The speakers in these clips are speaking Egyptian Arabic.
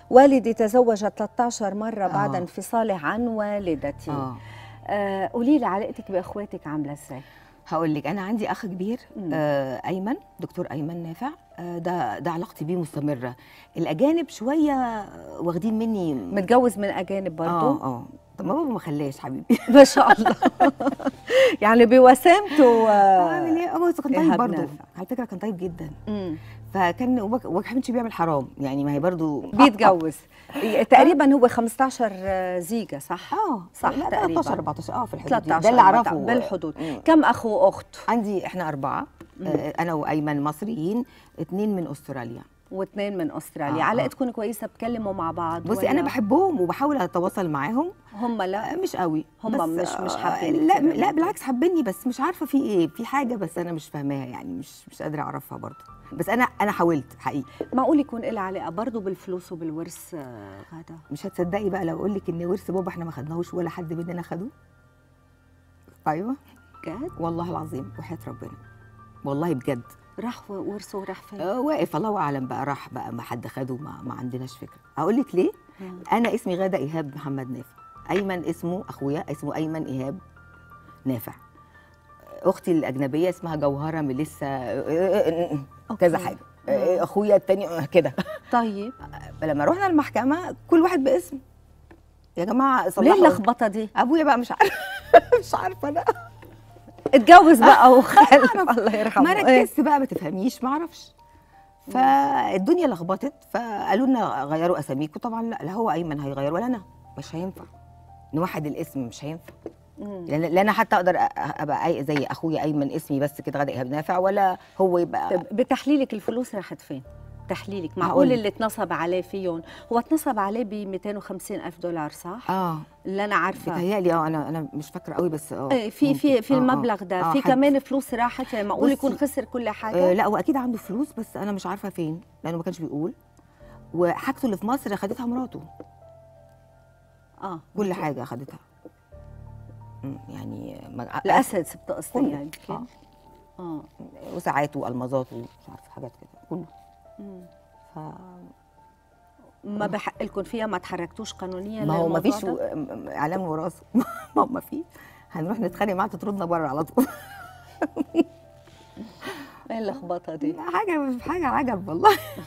والدي تزوج 13 مرة بعد آه. انفصاله عن والدتي اه آه قولي لي علاقتك باخواتك عامله ازاي هقول لك انا عندي اخ كبير مم. آه ايمن دكتور ايمن نافع آه ده ده علاقتي بيه مستمره الاجانب شويه واخدين مني متجوز من اجانب برضه اه اه طب ما بابا ما خلاش حبيبي ما شاء الله يعني بوسامته اعمل آه. ايه اه بس كان إيهاب طيب برضه نافع. على فكره كان طيب جدا مم. فكان وما وما كانش بيعمل حرام يعني ما هي برضه بيتجوز تقريبا هو 15 زيجه صح اه صح لا تقريبا 13 14 اه في الحدود دي. 13 ده اللي اعرفه بالحدود مم. كم اخ واخت عندي احنا اربعه آه انا وايمن مصريين اثنين من استراليا واثنين من استراليا آه، آه. علاقتكم كويسه بتكلموا مع بعض بصي ولا انا بحبهم وبحاول اتواصل معاهم هم لا آه، مش قوي هم بس، مش- مش آه، حابين لا كده. لا بالعكس حابيني بس مش عارفه في ايه في حاجه بس انا مش فاهماها يعني مش مش قادره اعرفها برضه بس انا انا حاولت حقيقي معقول يكون لها علاقه برضه بالفلوس وبالورث آه، غدا مش هتصدقي بقى لو اقول لك ان ورث بابا احنا ما خدناهوش ولا حد مننا خده ايوه جد والله العظيم وحياه ربنا والله بجد راح ورثه وراح فين آه، واقف الله اعلم بقى راح بقى ما حد خده ما, ما عندناش فكره اقول لك ليه مم. انا اسمي غاده ايهاب محمد نافع ايمن اسمه اخويا اسمه ايمن ايهاب نافع اختي الاجنبيه اسمها جوهره ميليسا كذا أوكي. حاجه اخويا التاني كده طيب لما رحنا المحكمه كل واحد باسم يا جماعه ليه صلحوا اللخبطه دي ابويا بقى مش عارفه مش عارفه انا اتجوز بقى وخلف الله يرحمه ما إيه؟ ركزت بقى ما تفهميش ما اعرفش فالدنيا لخبطت فقالوا لنا غيروا اساميكم طبعا لا لا هو ايمن هيغير ولا انا مش هينفع نوحد الاسم مش هينفع مم. لان لا انا حتى اقدر أ- ابقى أي- زي اخويا ايمن اسمي بس كده غدا ايهاب نافع ولا هو يبقى طب بتحليلك الفلوس راحت فين؟ تحليلك معقول هقولك. اللي اتنصب عليه فيهم هو اتنصب عليه ب 250 الف دولار صح؟ اه اللي انا عارفه بتهيألي اه انا انا مش فاكره قوي بس اه إيه، في في ممكن. في آه، آه. المبلغ ده آه، في حد- كمان فلوس راحت يعني معقول يكون بصي، خسر كل آه حاجه؟ لا هو اكيد عنده فلوس بس انا مش عارفه فين لانه ما كانش بيقول وحاجته اللي في مصر خدتها مراته اه كل حاجه خدتها مم، يعني ما- الاسد سبت قصتي كله. يعني آه. كان اه وساعات والمظات ومش عارفه حاجات كده كله مم. ف ما بحق لكم فيها ما تحركتوش قانونيا ما هو ما للموضوع فيش ده؟ و- اعلام وراثه ما هو ما فيش هنروح نتخانق معاها تطردنا بره على طول ايه اللخبطه دي؟ حاجه حاجه عجب والله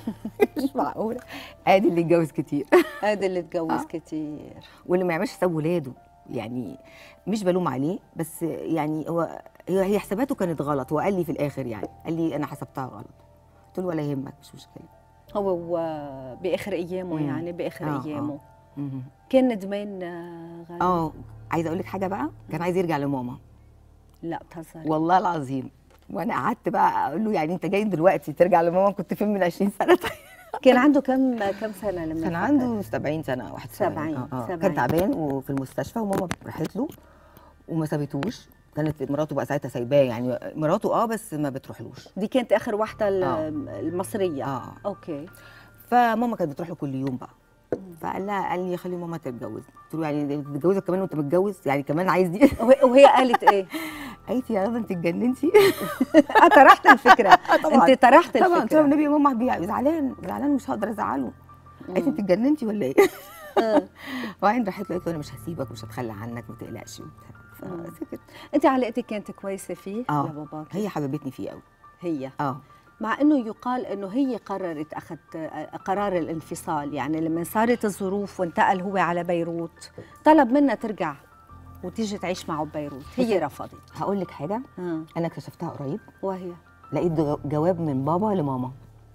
مش معقوله ادي اللي اتجوز كتير ادي اللي اتجوز آه. كتير واللي ما يعملش حساب ولاده يعني مش بلوم عليه بس يعني هو هي هي حساباته كانت غلط هو قال لي في الاخر يعني قال لي انا حسبتها غلط قلت له ولا يهمك مش مشكله هو و- باخر ايامه مم. يعني باخر آه، آه. ايامه مهم. كان ندمان آه، غالي اه عايزه اقول لك حاجه بقى كان عايز يرجع لماما لا بتهزري والله العظيم وانا قعدت بقى اقول له يعني انت جاي دلوقتي ترجع لماما كنت فين من 20 سنه طيب كان عنده كم كم سنه لما كان فكر؟ عنده 70 سنه 71 70 آه، آه. 70. كان تعبان وفي المستشفى وماما راحت له وما سابتوش كانت مراته بقى ساعتها سايباه يعني مراته اه بس ما بتروحلوش دي كانت اخر واحده ال- آه. المصريه اه اوكي فماما كانت بتروح له كل يوم بقى فقال لها قال لي خلي ماما تتجوز قلت له يعني تتجوزك كمان وانت متجوز يعني كمان عايز دي وهي وهي قالت ايه؟ قالت لي يا رضا انت اتجننتي آه، طرحت الفكره طبعاً. انت طرحت طبعا قلت لها الفكره النبي يا ماما بي- زعلان زعلان مش هقدر ازعله قالت لي انت اتجننتي ولا ايه؟ آه. وبعدين راحت له قالت له انا مش هسيبك مش هتخلى عنك ما تقلقش وبتاع فسكت انت علاقتك كانت كويسه فيه اه لباباك هي حببتني فيه قوي هي اه مع انه يقال انه هي قررت اخذت آه، قرار الانفصال يعني لما صارت الظروف وانتقل هو على بيروت طلب منها ترجع وتيجي تعيش معه ببيروت هي رفضت هقول لك حاجه اه انا اكتشفتها قريب وهي لقيت جو- جواب من بابا لماما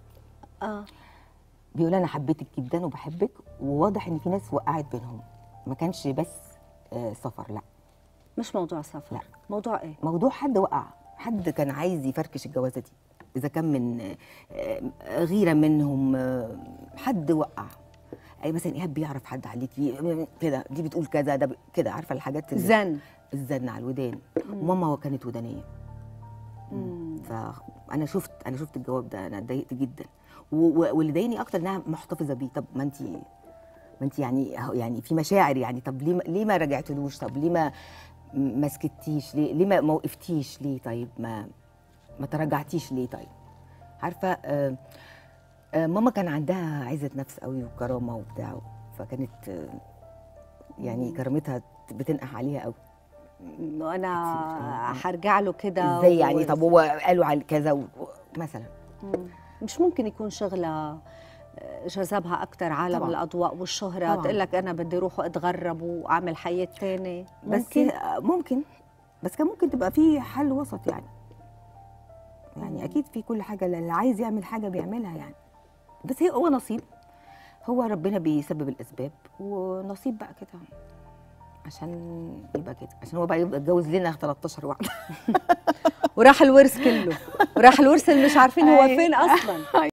اه بيقول انا حبيتك جدا وبحبك وواضح ان في ناس وقعت بينهم ما كانش بس آه، سفر لا مش موضوع سفر لا. موضوع ايه موضوع حد وقع حد كان عايز يفركش الجوازه دي اذا كان من آه، آه، غيره منهم آه، حد وقع اي مثلا ايهاب بيعرف حد عليكي كده دي بتقول كذا ده ب- كده عارفه الحاجات اللي زن الزن على الودان وماما كانت ودانيه مم. فانا شفت انا شفت الجواب ده انا اتضايقت جدا و- و- واللي ضايقني اكتر انها محتفظه بيه طب ما انت ما انت يعني يعني في مشاعر يعني طب ليه ما- ليه ما رجعتلوش طب ليه ما ما سكتيش ليه ليه ما ما وقفتيش ليه طيب ما ما تراجعتيش ليه طيب عارفه آه آه، ماما كان عندها عزه نفس قوي وكرامه وبتاع فكانت آه، يعني كرامتها بتنقح عليها قوي إنه انا كتير. هرجع له كده ازاي يعني و- طب هو قالوا على كذا و- مثلا مم. مش ممكن يكون شغلة آه، جذبها أكثر عالم طبعاً. الأضواء والشهرة طبعاً. تقول لك أنا بدي أروح وأتغرب وأعمل حياة تاني بس ممكن آه، ممكن بس كان ممكن تبقى في حل وسط يعني يعني اكيد في كل حاجه اللي عايز يعمل حاجه بيعملها يعني بس هي هو نصيب هو ربنا بيسبب الاسباب ونصيب بقى كده عشان يبقى كده عشان هو بقى يبقى اتجوز لنا 13 واحده وراح الورث كله وراح الورث اللي مش عارفين هو أيوة. فين أصلا